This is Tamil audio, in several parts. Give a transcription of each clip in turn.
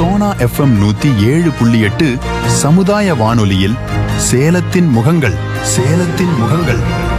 சோனா எஃப்எம் நூத்தி ஏழு புள்ளி எட்டு சமுதாய வானொலியில் சேலத்தின் முகங்கள் சேலத்தின் முகங்கள்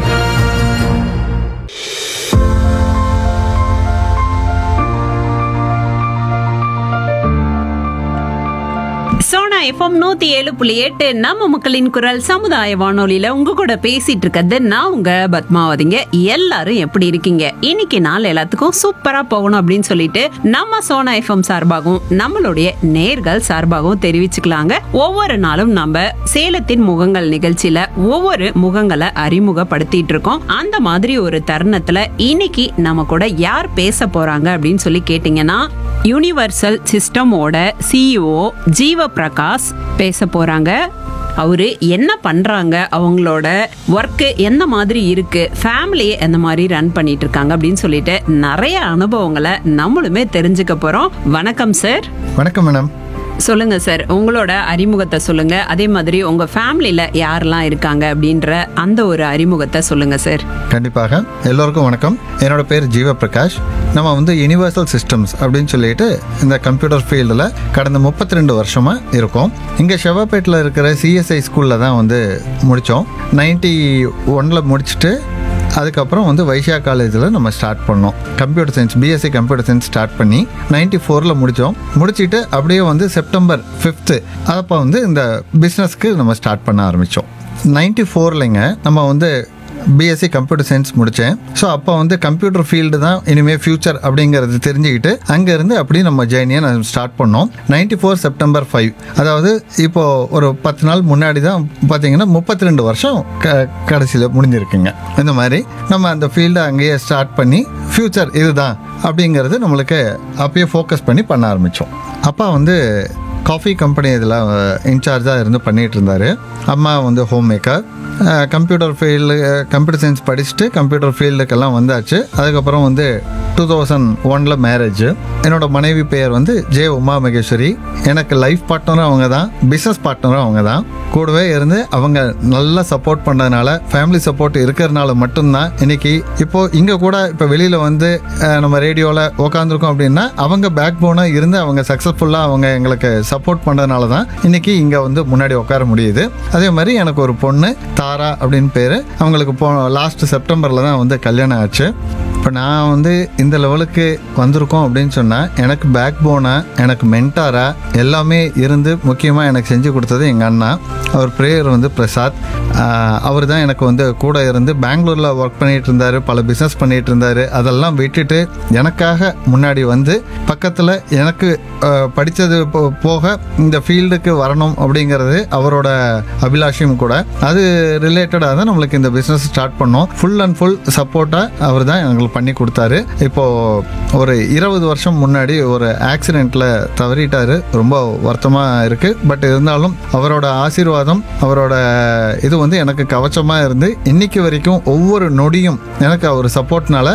சோனா எஃப்எம் நூத்தி ஏழு புள்ளி எட்டு நம்ம மக்களின் குரல் சமுதாய வானொலியில உங்க கூட பேசிட்டு இருக்கிறது நான் உங்க பத்மாவதிங்க எல்லாரும் எப்படி இருக்கீங்க இன்னைக்கு நாள் எல்லாத்துக்கும் சூப்பரா போகணும் அப்படின்னு சொல்லிட்டு நம்ம சோனா எஃப்எம் சார்பாகவும் நம்மளுடைய நேர்கள் சார்பாகவும் தெரிவிச்சுக்கலாங்க ஒவ்வொரு நாளும் நம்ம சேலத்தின் முகங்கள் நிகழ்ச்சியில ஒவ்வொரு முகங்களை அறிமுகப்படுத்திட்டு இருக்கோம் அந்த மாதிரி ஒரு தருணத்துல இன்னைக்கு நம்ம கூட யார் பேச போறாங்க அப்படின்னு சொல்லி கேட்டீங்கன்னா யூனிவர்சல் சிஸ்டமோட சிஇஓ ஜீவ பிரகாஷ் பேச போறாங்க அவரு என்ன பண்றாங்க அவங்களோட ஒர்க்கு எந்த மாதிரி இருக்கு ஃபேமிலி எந்த மாதிரி ரன் பண்ணிட்டு இருக்காங்க அப்படின்னு சொல்லிட்டு நிறைய அனுபவங்களை நம்மளுமே தெரிஞ்சுக்க போறோம் வணக்கம் சார் வணக்கம் மேடம் சொல்லுங்க சார் உங்களோட அறிமுகத்தை சொல்லுங்க அதே மாதிரி உங்க ஃபேமிலியில யாரெல்லாம் இருக்காங்க அப்படின்ற அந்த ஒரு அறிமுகத்தை சொல்லுங்க சார் கண்டிப்பாக எல்லோருக்கும் வணக்கம் என்னோட பேர் ஜீவ பிரகாஷ் நம்ம வந்து யுனிவர்சல் சிஸ்டம்ஸ் அப்படின்னு சொல்லிட்டு இந்த கம்ப்யூட்டர் ஃபீல்டில் கடந்த முப்பத்தி ரெண்டு வருஷமாக இருக்கோம் இங்கே செவ்வாப்பேட்டில் இருக்கிற சிஎஸ்ஐ ஸ்கூலில் தான் வந்து முடித்தோம் நைன்டி ஒனில் முடிச்சுட்டு அதுக்கப்புறம் வந்து வைஷா காலேஜில் நம்ம ஸ்டார்ட் பண்ணோம் computer science BSc computer science start பண்ணி நைன்டி ஃபோரில் முடித்தோம் முடிச்சிட்டு அப்படியே வந்து செப்டம்பர் ஃபிஃப்த்து அப்போ வந்து இந்த பிஸ்னஸ்க்கு நம்ம ஸ்டார்ட் பண்ண ஆரம்பித்தோம் நைன்டி ஃபோர்லைங்க நம்ம வந்து பிஎஸ்சி கம்ப்யூட்டர் சயின்ஸ் முடித்தேன் ஸோ அப்போ வந்து கம்ப்யூட்டர் ஃபீல்டு தான் இனிமேல் ஃபியூச்சர் அப்படிங்கிறது தெரிஞ்சுக்கிட்டு அங்கேருந்து அப்படி நம்ம ஜேர்னியை நான் ஸ்டார்ட் பண்ணோம் நைன்டி ஃபோர் செப்டம்பர் ஃபைவ் அதாவது இப்போது ஒரு பத்து நாள் முன்னாடி தான் பார்த்தீங்கன்னா முப்பத்தி ரெண்டு வருஷம் க கடைசியில் முடிஞ்சிருக்குங்க இந்த மாதிரி நம்ம அந்த ஃபீல்டை அங்கேயே ஸ்டார்ட் பண்ணி ஃப்யூச்சர் இதுதான் அப்படிங்கிறது நம்மளுக்கு அப்பயே ஃபோக்கஸ் பண்ணி பண்ண ஆரம்பித்தோம் அப்பா வந்து காஃபி கம்பெனி இதில் இன்சார்ஜாக இருந்து பண்ணிகிட்டு இருந்தார் அம்மா வந்து home maker computer field computer science படிச்சுட்டு கம்ப்யூட்டர் ஃபீல்டுக்கெல்லாம் வந்தாச்சு அதுக்கப்புறம் வந்து டூ தௌசண்ட் ஒனில் மேரேஜ் என்னோட மனைவி பெயர் வந்து ஜே உமா மகேஸ்வரி எனக்கு லைஃப் பார்ட்னரும் அவங்க தான் பிஸ்னஸ் பார்ட்னரும் அவங்க தான் கூடவே இருந்து அவங்க நல்லா சப்போர்ட் பண்ணதுனால ஃபேமிலி சப்போர்ட் இருக்கிறதுனால மட்டும்தான் இன்னைக்கு இப்போ இங்கே கூட இப்போ வெளியில் வந்து அஹ், நம்ம ரேடியோவில் உக்காந்துருக்கோம் அப்படின்னா அவங்க பேக் போனாக இருந்து அவங்க சக்ஸஸ்ஃபுல்லாக அவங்க எங்களுக்கு சப்போர்ட் பண்ணுறதுனால தான் இன்னைக்கு இங்கே வந்து முன்னாடி உட்கார முடியுது அதே மாதிரி எனக்கு ஒரு பொண்ணு தாரா அப்படின்னு பேர் அவங்களுக்கு போ லாஸ்ட் செப்டம்பரில் தான் வந்து கல்யாணம் ஆச்சு இப்போ நான் வந்து இந்த லெவலுக்கு வந்திருக்கோம் அப்படின்னு சொன்னால் எனக்கு பேக் போனாக எனக்கு மென்டாராக எல்லாமே இருந்து முக்கியமாக எனக்கு செஞ்சு கொடுத்தது எங்கள் அண்ணா அவர் பிரேயர் வந்து பிரசாத் அவர் தான் எனக்கு வந்து கூட இருந்து பெங்களூரில் ஒர்க் பண்ணிட்டு இருந்தார் பல பிஸ்னஸ் பண்ணிட்டு இருந்தார் அதெல்லாம் விட்டுட்டு எனக்காக முன்னாடி வந்து பக்கத்தில் எனக்கு ஆஹ், படித்தது போ- போக இந்த ஃபீல்டுக்கு வரணும் அப்படிங்கிறது அவரோட அபிலாஷையும் கூட அது ரிலேட்டடாக தான் நம்மளுக்கு இந்த பிஸ்னஸ் ஸ்டார்ட் பண்ணோம் ஃபுல் அண்ட் ஃபுல் சப்போர்ட்டாக அவர் தான் எங்களுக்கு பண்ணி கொடுத்தாரு இப்போ ஒரு இருபது வருஷம் முன்னாடி ஒரு ஆக்சிடெண்ட்டில் தவறிட்டாரு ரொம்ப வருத்தமாக இருக்குது பட் இருந்தாலும் அவரோட ஆசீர்வாதம் அவரோட இது வந்து எனக்கு கவச்சமாக இருந்து இன்னைக்கு வரைக்கும் ஒவ்வொரு நொடியும் எனக்கு அவர் சப்போர்ட்னால